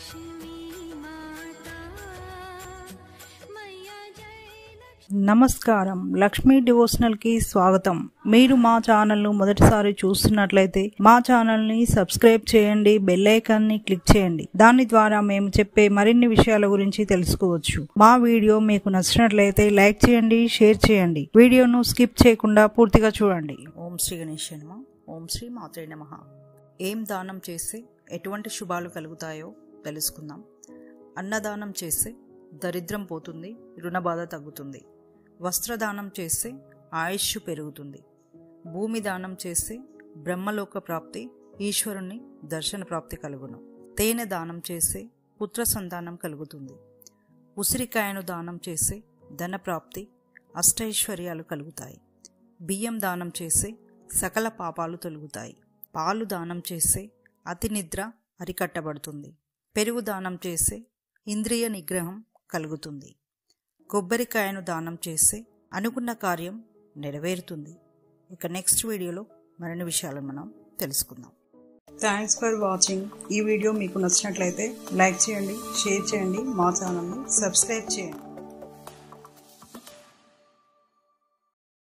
నమస్కారం లక్ష్మీ డివోషనల్ కి స్వాగతం మీరు మా ఛానల్ ను మొదటిసారి చూస్తున్నట్లయితే మా ఛానల్ ని సబ్స్క్రైబ్ చేయండి బెల్ ఐకాన్ ని క్లిక్ చేయండి దాని ద్వారా మేము చెప్పే మరిన్ని విషయాల గురించి తెలుసుకోవచ్చు మా వీడియో మీకు నచ్చినట్లయితే లైక్ చేయండి షేర్ చేయండి వీడియోను స్కిప్ చేయకుండా పూర్తిగా చూడండి ఓం శ్రీ గణేష్ నమ ఓం శ్రీ మాత్రే నమ ఏం దానం చేస్తే ఎటువంటి శుభాలు కలుగుతాయో తెలుసుకుందాం అన్నదానం చేస్తే దరిద్రం పోతుంది రుణబాధ తగ్గుతుంది వస్త్రదానం చేస్తే ఆయుష్ పెరుగుతుంది భూమి దానం చేస్తే బ్రహ్మలోక ప్రాప్తి ఈశ్వరుని దర్శన ప్రాప్తి కలుగును తేనె దానం చేస్తే పుత్ర సంతానం కలుగుతుంది ఉసిరికాయను దానం చేస్తే ధన ప్రాప్తి అష్టైశ్వర్యాలు కలుగుతాయి బియ్యం దానం చేస్తే సకల పాపాలు తొలుగుతాయి పాలు దానం చేస్తే అతి నిద్ర అరికట్టబడుతుంది పెరుగు దానం చేస్తే ఇంద్రియ నిగ్రహం కలుగుతుంది కొబ్బరికాయను దానం చేస్తే అనుకున్న కార్యం నెరవేరుతుంది ఇక నెక్స్ట్ వీడియోలో మరిన్ని విషయాలను మనం తెలుసుకుందాం థ్యాంక్స్ ఫర్ వాచింగ్ ఈ వీడియో మీకు నచ్చినట్లయితే లైక్ చేయండి షేర్ చేయండి మా ఛానల్ని సబ్స్క్రైబ్ చేయండి